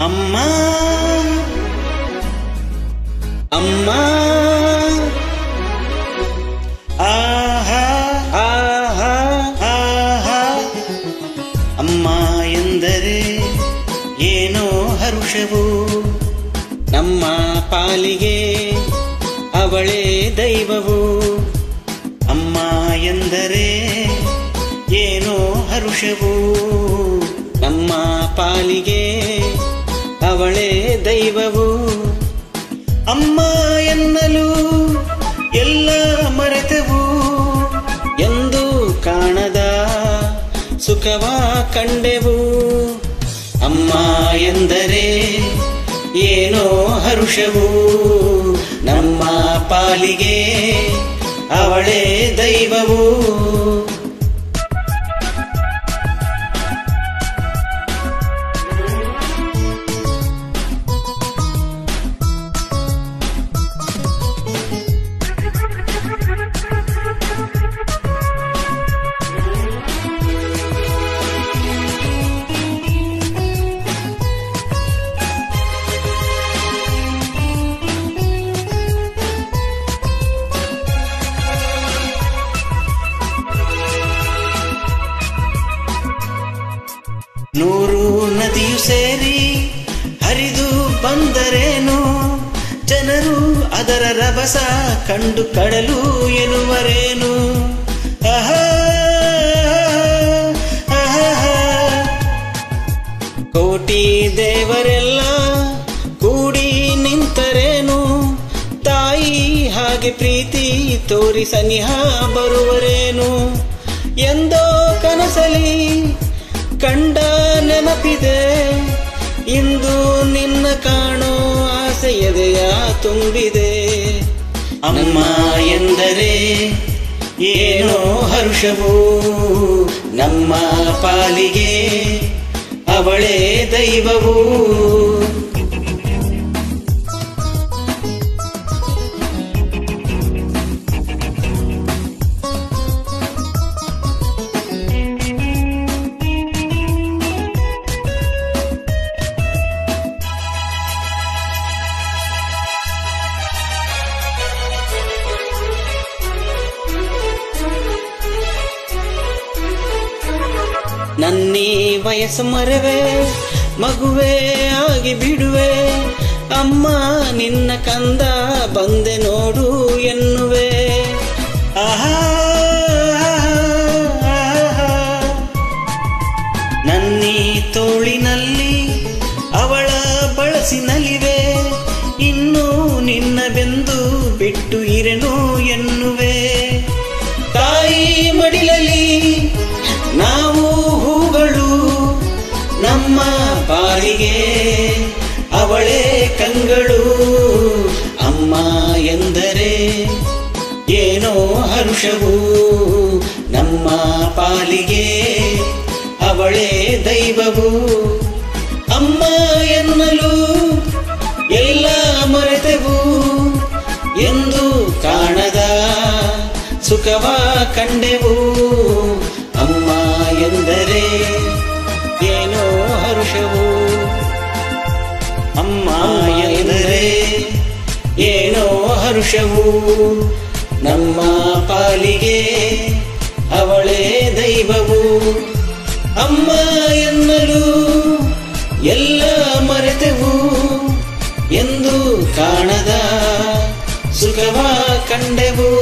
ಅಮ್ಮ ಅಮ್ಮ ಆಹಾ ಆಹಾ ಆಹಾ ಅಮ್ಮ ಎಂದರೆ ಏನೋ ಹರುಷವು ನಮ್ಮ ಪಾಲಿಗೆ ಅವಳೇ ದೈವವು ಅಮ್ಮ ಎಂದರೆ ಏನೋ ಹರುಷವು ನಮ್ಮ ಪಾಲಿಗೆ ಅವಳೇ ದೈವವು ಅಮ್ಮ ಎನ್ನಲು ಎಲ್ಲ ಮರೆತೆವು ಎಂದು ಕಾಣದ ಸುಖವ ಕಂಡೆವು ಅಮ್ಮ ಎಂದರೆ ಏನೋ ಹರುಷವು ನಮ್ಮ ಪಾಲಿಗೆ ಅವಳೇ ದೈವವು ನೂರು ನದಿಯು ಸೇರಿ ಹರಿದು ಬಂದರೇನು ಜನರು ಅದರ ರಭಸ ಕಂಡು ಕಡಲು ಎನ್ನುವರೇನು ಆಹಾ, ಆಹಾ. ಕೋಟಿ ದೇವರೆಲ್ಲ ಕೂಡಿ ನಿಂತರೇನು ತಾಯಿ ಹಾಗೆ ಪ್ರೀತಿ ತೋರಿ ಸನಿಹ ಬರುವರೇನು ಎಂದೋ ಕನಸಲಿ ಕಂಡ ನೆನಪಿದೆ ಇಂದು ನಿನ್ನ ಕಾಣೋ ಆಸೆಯದೆಯ ತುಂಬಿದೆ ಅಮ್ಮ ಎಂದರೆ ಏನೋ ಹರ್ಷವು ನಮ್ಮ ಪಾಲಿಗೆ ಅವಳೇ ದೈವವು ನನ್ನೀ ವಯಸ್ಸು ಮರವೆ ಮಗುವೆ ಆಗಿ ಬಿಡುವೆ ಅಮ್ಮ ನಿನ್ನ ಕಂದ ಬಂದೆ ನೋಡು ಎನ್ನುವೆ ಆಹಾ ನನ್ನೀ ತೋಳಿನಲ್ಲಿ ಅವಳ ಬಳಸಿನಲಿವೆ ಇನ್ನು ನಿನ್ನ ಬೆಂದು ಬಿಟ್ಟು ಇರೆನು ಎನ್ನುವೆ ತಾಯಿ ಮಡಿಲಲ್ಲಿ ನಾವು ಹೂಗಳು ನಮ್ಮ ಬಾಳಿಗೆ ಅವಳೇ ಕಂಗಳು ಅಮ್ಮ ಎಂದರೆ ಏನೋ ಹರುಷವು ನಮ್ಮ ಪಾಲಿಗೆ ಅವಳೇ ದೈವವು ಅಮ್ಮ ಎನ್ನಲು ಎಲ್ಲ ಮರೆತೆವು ಎಂದು ಕಾಣದ ಸುಖವ ಕಂಡೆವು ಅಮ್ಮ ಎಂದರೆ ಏನೋ ಹರುಷವು ಅಮ್ಮ ಎಂದರೆ ಏನೋ ಹರುಷವು ನಮ್ಮ ಪಾಲಿಗೆ ಅವಳೇ ದೈವವು ಅಮ್ಮ ಎನ್ನಲು ಎಲ್ಲ ಮರೆತೆವು ಎಂದು ಕಾಣದ ಸುಖವ ಕಂಡೆವು